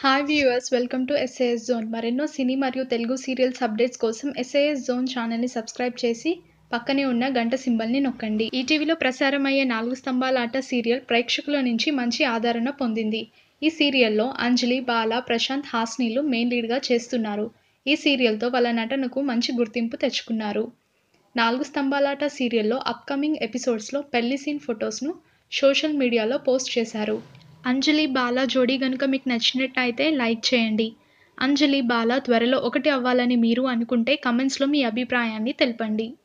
hi viewers welcome to SAS zone మరెన్నో cine మరియు Telugu serials updates కోసం ఎస్ఏఎస్ జోన్ ఛానల్ని సబ్స్క్రైబ్ చేసి పక్కనే ఉన్న గంట సింబల్ని నొక్కండి ఈటీవీలో ప్రసారమయ్యే నాలుగు స్తంభాల ఆట సీరియల్ ప్రేక్షకుల నుంచి మంచి ఆదరణ పొందింది ఈ సీరియల్లో అంజలి బాల ప్రశాంత్ హాస్నీలు మెయిన్ లీడ్గా చేస్తున్నారు ఈ సీరియల్తో వాళ్ళ నటనకు మంచి గుర్తింపు తెచ్చుకున్నారు నాలుగు స్తంభాలాట సీరియల్లో అప్కమింగ్ ఎపిసోడ్స్లో పెళ్లి సీన్ ఫొటోస్ను సోషల్ మీడియాలో పోస్ట్ చేశారు అంజలి బాల జోడీ గనుక మీకు నచ్చినట్టయితే లైక్ చేయండి అంజలి బాల త్వరలో ఒకటి అవ్వాలని మీరు అనుకుంటే కమెంట్స్లో మీ అభిప్రాయాన్ని తెలపండి